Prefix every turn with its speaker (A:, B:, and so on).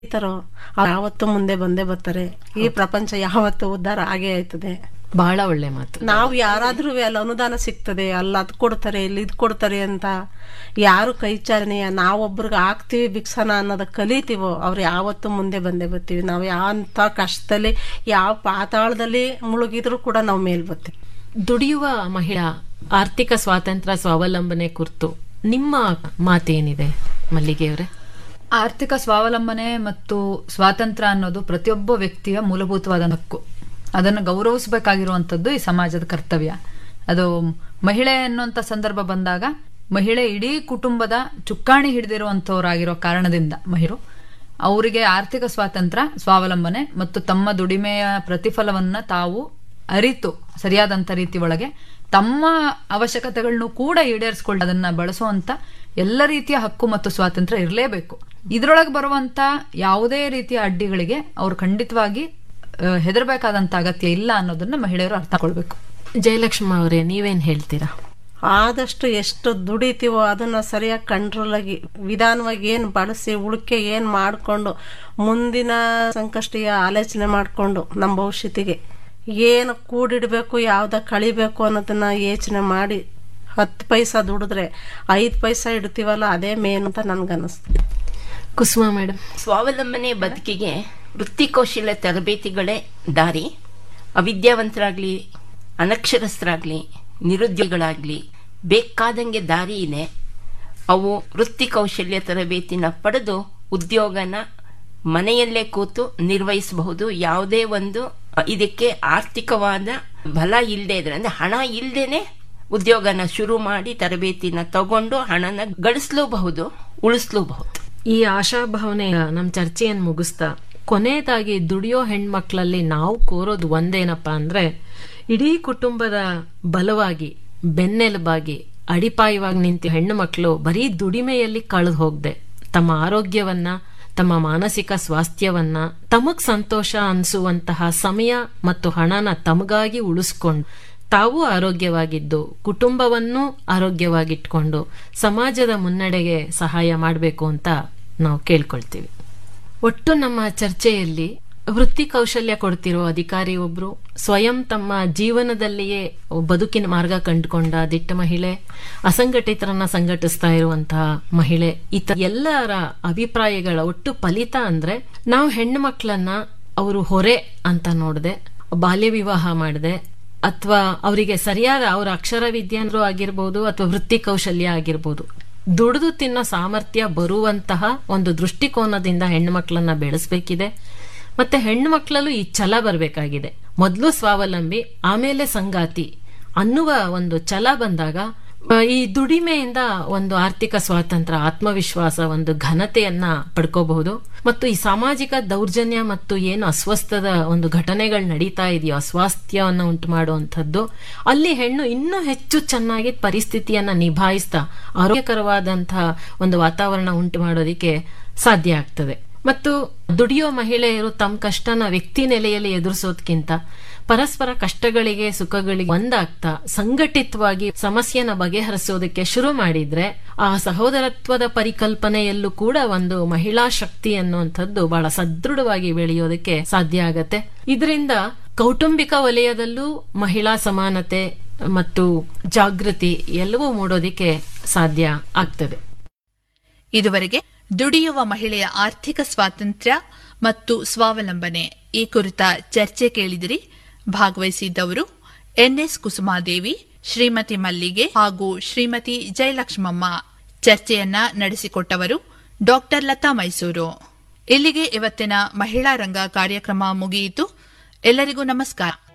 A: ರೈತರು ಯಾವತ್ತೂ ಮುಂದೆ ಬಂದೇ ಬರ್ತಾರೆ ಈ ಪ್ರಪಂಚ ಯಾವತ್ತೂ ಉದ್ಧಾರ ಆಗೇ ಆಯ್ತದೆ
B: ಬಹಳ ಒಳ್ಳೆ ಮಾತು
A: ನಾವು ಯಾರಾದ್ರೂ ಅಲ್ಲಿ ಅನುದಾನ ಸಿಗ್ತದೆ ಅಲ್ಲಿ ಅದ್ ಕೊಡ್ತಾರೆ ಇಲ್ಲಿ ಇದ್ ಕೊಡ್ತಾರೆ ಅಂತ ಯಾರು ಕೈ ಚಾಲನೆಯ ನಾವೊಬ್ರಿಗೆ ಹಾಕ್ತಿವಿ ಭಿಕ್ಷಾನ ಅನ್ನೋದ ಕಲಿತೀವೋ ಅವ್ರು ಯಾವತ್ತೂ ಮುಂದೆ ಬಂದೇ ಬರ್ತೀವಿ ನಾವು ಯಾವ ಕಷ್ಟದಲ್ಲಿ ಯಾವ ಪಾತಾಳದಲ್ಲಿ ಮುಳುಗಿದ್ರು ಕೂಡ ನಾವು ಮೇಲ್ ಬರ್ತೀವಿ
B: ದುಡಿಯುವ ಮಹಿಳಾ ಆರ್ಥಿಕ ಸ್ವಾತಂತ್ರ್ಯ ಸ್ವಾವಲಂಬನೆ ಕುರಿತು ನಿಮ್ಮ ಮಾತೇನಿದೆ ಮಲ್ಲಿಗೆಯವರೇ
C: ಆರ್ಥಿಕ ಸ್ವಾವಲಂಬನೆ ಮತ್ತು ಸ್ವಾತಂತ್ರ್ಯ ಅನ್ನೋದು ಪ್ರತಿಯೊಬ್ಬ ವ್ಯಕ್ತಿಯ ಮೂಲಭೂತವಾದ ಹಕ್ಕು ಅದನ್ನು ಗೌರವಿಸಬೇಕಾಗಿರುವಂಥದ್ದು ಈ ಸಮಾಜದ ಕರ್ತವ್ಯ ಅದು ಮಹಿಳೆ ಅನ್ನುವಂಥ ಸಂದರ್ಭ ಬಂದಾಗ ಮಹಿಳೆ ಇಡೀ ಕುಟುಂಬದ ಚುಕ್ಕಾಣಿ ಹಿಡಿದಿರುವಂಥವರಾಗಿರೋ ಕಾರಣದಿಂದ ಮಹಿಳು ಅವರಿಗೆ ಆರ್ಥಿಕ ಸ್ವಾತಂತ್ರ್ಯ ಸ್ವಾವಲಂಬನೆ ಮತ್ತು ತಮ್ಮ ದುಡಿಮೆಯ ಪ್ರತಿಫಲವನ್ನ ತಾವು ಅರಿತು ಸರಿಯಾದಂಥ ರೀತಿ ಒಳಗೆ ತಮ್ಮ ಅವಶ್ಯಕತೆಗಳನ್ನು ಕೂಡ ಈಡೇರಿಸ್ಕೊಳ್ಳಿ ಅದನ್ನ ಬಳಸುವಂತ ಎಲ್ಲ ರೀತಿಯ ಹಕ್ಕು ಮತ್ತು ಸ್ವಾತಂತ್ರ್ಯ ಇರಲೇಬೇಕು ಇದ್ರೊಳಗೆ ಬರುವಂತ ಯಾವುದೇ ರೀತಿಯ ಅಡ್ಡಿಗಳಿಗೆ ಅವ್ರು ಖಂಡಿತವಾಗಿ ಹೆದರಬೇಕಾದಂತ ಅಗತ್ಯ ಇಲ್ಲ ಅನ್ನೋದನ್ನ ಮಹಿಳೆಯರು ಅರ್ಥ ಕೊಳ್ಬೇಕು
B: ಜಯಲಕ್ಷ್ಮ ಅವರೇ ನೀವೇನ್ ಹೇಳ್ತೀರಾ
A: ಆದಷ್ಟು ಎಷ್ಟು ದುಡಿತೀವೋ ಅದನ್ನ ಸರಿಯಾಗಿ ಕಂಟ್ರೋಲ್ ಆಗಿ ವಿಧಾನವಾಗಿ ಏನು ಬಳಸಿ ಉಳಿಕೆ ಏನು ಮಾಡಿಕೊಂಡು ಮುಂದಿನ ಸಂಕಷ್ಟ ಆಲೋಚನೆ ಮಾಡಿಕೊಂಡು ನಮ್ಮ ಭವಿಷ್ಯತ್ತಿಗೆ ಏನು ಕೂಡಿಡಬೇಕು ಯಾವ್ದ ಕಳಿಬೇಕು ಅನ್ನೋದನ್ನ ಯೋಚನೆ ಮಾಡಿ ಹತ್ತು ಪೈಸಾ ದುಡಿದ್ರೆ ಐದು ಪೈಸಾ ಇಡ್ತೀವಲ್ಲ ಅದೇ ಮೇನ್ ಅಂತ ನನ್ಗನ್ನಿಸ್ತು
B: ಕುಸುಮಾ ಮೇಡಮ್
D: ಸ್ವಾವಲಂಬನೆ ಬದುಕಿಗೆ ವೃತ್ತಿ ಕೌಶಲ್ಯ ತರಬೇತಿಗಳೇ ದಾರಿ ಅವಿದ್ಯಾವಂತರಾಗ್ಲಿ ಅನಕ್ಷರಸ್ಥರಾಗ್ಲಿ ನಿರುದ್ಯೋಗಿಗಳಾಗ್ಲಿ ಬೇಕಾದಂಗೆ ದಾರಿ ಇದೆ ಅವು ವೃತ್ತಿ ಕೌಶಲ್ಯ ತರಬೇತಿನ ಪಡೆದು ಉದ್ಯೋಗನ ಮನೆಯಲ್ಲೇ ಕೂತು ನಿರ್ವಹಿಸಬಹುದು ಯಾವುದೇ ಒಂದು ಇದಕ್ಕೆ ಆರ್ಥಿಕವಾದ ಬಲ ಇಲ್ಲದೆ ಇದ್ರೆ ಅಂದ್ರೆ ಹಣ ಇಲ್ಲದೇನೆ ಉದ್ಯೋಗನ ಶುರು ಮಾಡಿ ತರಬೇತಿನ ತಗೊಂಡು ಹಣನ ಗಳಿಸ್ಲೂಬಹುದು ಉಳಿಸ್ಲೂಬಹುದು
B: ಈ ಆಶಾಭಾವನೆ ನಮ್ಮ ಚರ್ಚೆಯನ್ನು ಮುಗಿಸ್ತಾ ಕೊನೆಯದಾಗಿ ದುಡಿಯೋ ಹೆಣ್ಮಕ್ಳಲ್ಲಿ ನಾವು ಕೋರೋದು ಒಂದೇನಪ್ಪಾ ಅಂದ್ರೆ ಇಡೀ ಕುಟುಂಬದ ಬಲವಾಗಿ ಬೆನ್ನೆಲುಬಾಗಿ ಅಡಿಪಾಯವಾಗಿ ನಿಂತ ಹೆಣ್ಣು ಮಕ್ಕಳು ಬರೀ ದುಡಿಮೆಯಲ್ಲಿ ಕಳೆದು ಹೋಗದೆ ತಮ್ಮ ಆರೋಗ್ಯವನ್ನ ತಮ್ಮ ಮಾನಸಿಕ ಸ್ವಾಸ್ಥ್ಯವನ್ನ ತಮಗ್ ಸಂತೋಷ ಅನಿಸುವಂತಹ ಸಮಯ ಮತ್ತು ಹಣನ ತಮಗಾಗಿ ಉಳಿಸ್ಕೊಂಡು ತಾವು ಆರೋಗ್ಯವಾಗಿದ್ದು ಕುಟುಂಬವನ್ನು ಆರೋಗ್ಯವಾಗಿಟ್ಕೊಂಡು ಸಮಾಜದ ಮುನ್ನಡೆಗೆ ಸಹಾಯ ಮಾಡಬೇಕು ಅಂತ ನಾವು ಕೇಳ್ಕೊಳ್ತೀವಿ ಒಟ್ಟು ನಮ್ಮ ಚರ್ಚೆಯಲ್ಲಿ ವೃತ್ತಿ ಕೌಶಲ್ಯ ಕೊಡ್ತಿರೋ ಅಧಿಕಾರಿ ಒಬ್ರು ಸ್ವಯಂ ತಮ್ಮ ಜೀವನದಲ್ಲಿಯೇ ಬದುಕಿನ ಮಾರ್ಗ ಕಂಡುಕೊಂಡ ದಿಟ್ಟ ಮಹಿಳೆ ಅಸಂಘಟಿತರನ್ನ ಸಂಘಟಿಸ್ತಾ ಇರುವಂತಹ ಮಹಿಳೆ ಇತ ಎಲ್ಲರ ಅಭಿಪ್ರಾಯಗಳ ಒಟ್ಟು ಫಲಿತ ಅಂದ್ರೆ ನಾವು ಹೆಣ್ಣು ಮಕ್ಕಳನ್ನ ಅವರು ಹೊರೆ ಅಂತ ನೋಡದೆ ಬಾಲ್ಯ ವಿವಾಹ ಮಾಡದೆ ಅಥವಾ ಅವರಿಗೆ ಸರಿಯಾದ ಅವರ ಅಕ್ಷರ ವಿದ್ಯಾಂದ್ರು ಆಗಿರ್ಬೋದು ಅಥವಾ ವೃತ್ತಿ ಕೌಶಲ್ಯ ಆಗಿರ್ಬೋದು ದುಡಿದು ತಿನ್ನೋ ಸಾಮರ್ಥ್ಯ ಬರುವಂತಹ ಒಂದು ದೃಷ್ಟಿಕೋನದಿಂದ ಹೆಣ್ಣು ಮಕ್ಕಳನ್ನ ಬೆಳೆಸಬೇಕಿದೆ ಮತ್ತೆ ಹೆಣ್ಣು ಮಕ್ಕಳಲ್ಲೂ ಈ ಛಲ ಬರಬೇಕಾಗಿದೆ ಮೊದಲು ಸ್ವಾವಲಂಬಿ ಆಮೇಲೆ ಸಂಗಾತಿ ಅನ್ನುವ ಒಂದು ಛಲ ಬಂದಾಗ ಈ ದುಡಿಮೆಯಿಂದ ಒಂದು ಆರ್ಥಿಕ ಸ್ವಾತಂತ್ರ್ಯ ಆತ್ಮವಿಶ್ವಾಸ ಒಂದು ಘನತೆಯನ್ನ ಪಡ್ಕೋಬಹುದು ಮತ್ತು ಈ ಸಾಮಾಜಿಕ ದೌರ್ಜನ್ಯ ಮತ್ತು ಏನು ಅಸ್ವಸ್ಥದ ಒಂದು ಘಟನೆಗಳು ನಡೀತಾ ಇದೆಯೋ ಅಸ್ವಾಸ್ಥ್ಯವನ್ನ ಉಂಟು ಮಾಡುವಂಥದ್ದು ಅಲ್ಲಿ ಹೆಣ್ಣು ಇನ್ನೂ ಹೆಚ್ಚು ಚೆನ್ನಾಗಿ ಪರಿಸ್ಥಿತಿಯನ್ನ ನಿಭಾಯಿಸ್ತಾ ಆರೋಗ್ಯಕರವಾದಂತಹ ಒಂದು ವಾತಾವರಣ ಉಂಟು ಮಾಡೋದಿಕ್ಕೆ ಸಾಧ್ಯ ಆಗ್ತದೆ ಮತ್ತು ದುಡಿಯೋ ಮಹಿಳೆಯರು ತಮ್ಮ ಕಷ್ಟನ ವ್ಯಕ್ತಿ ನೆಲೆಯಲ್ಲಿ ಎದುರಿಸೋದ್ಕಿಂತ ಪರಸ್ಪರ ಕಷ್ಟಗಳಿಗೆ ಸುಖಗಳಿಗೆ ಒಂದಾಗ್ತಾ ಸಂಘಟಿತವಾಗಿ ಸಮಸ್ಯೆನ ಬಗೆಹರಿಸೋದಕ್ಕೆ ಶುರು ಮಾಡಿದ್ರೆ ಆ ಸಹೋದರತ್ವದ ಪರಿಕಲ್ಪನೆಯಲ್ಲೂ ಕೂಡ ಒಂದು ಮಹಿಳಾ ಶಕ್ತಿ ಅನ್ನುವಂಥದ್ದು ಬಹಳ ಸದೃಢವಾಗಿ ಬೆಳೆಯೋದಕ್ಕೆ ಸಾಧ್ಯ ಆಗತ್ತೆ ಇದರಿಂದ ಕೌಟುಂಬಿಕ ವಲಯದಲ್ಲೂ ಮಹಿಳಾ ಸಮಾನತೆ ಮತ್ತು ಜಾಗೃತಿ ಎಲ್ಲವೂ ಮೂಡೋದಿಕ್ಕೆ ಸಾಧ್ಯ ಆಗ್ತದೆ
E: ಇದುವರೆಗೆ ದುಡಿಯುವ ಮಹಿಳೆಯ ಆರ್ಥಿಕ ಸ್ವಾತಂತ್ರ್ಯ ಮತ್ತು ಸ್ವಾವಲಂಬನೆ ಈ ಕುರಿತ ಚರ್ಚೆ ಕೇಳಿದಿರಿ ಭಾಗವಹಿಸಿದ್ದವರು ಎನ್ಎಸ್ ಕುಸುಮಾದೇವಿ ಶ್ರೀಮತಿ ಮಲ್ಲಿಗೆ ಹಾಗೂ ಶ್ರೀಮತಿ ಜಯಲಕ್ಷ್ಮಮ್ಮ ಚರ್ಚೆಯನ್ನ ನಡೆಸಿಕೊಟ್ಟವರು ಡಾಕ್ಟರ್ ಲತಾ ಮೈಸೂರು ಇಲ್ಲಿಗೆ ಇವತ್ತಿನ ಮಹಿಳಾ ರಂಗ ಕಾರ್ಯಕ್ರಮ ಮುಗಿಯಿತು ಎಲ್ಲರಿಗೂ ನಮಸ್ಕಾರ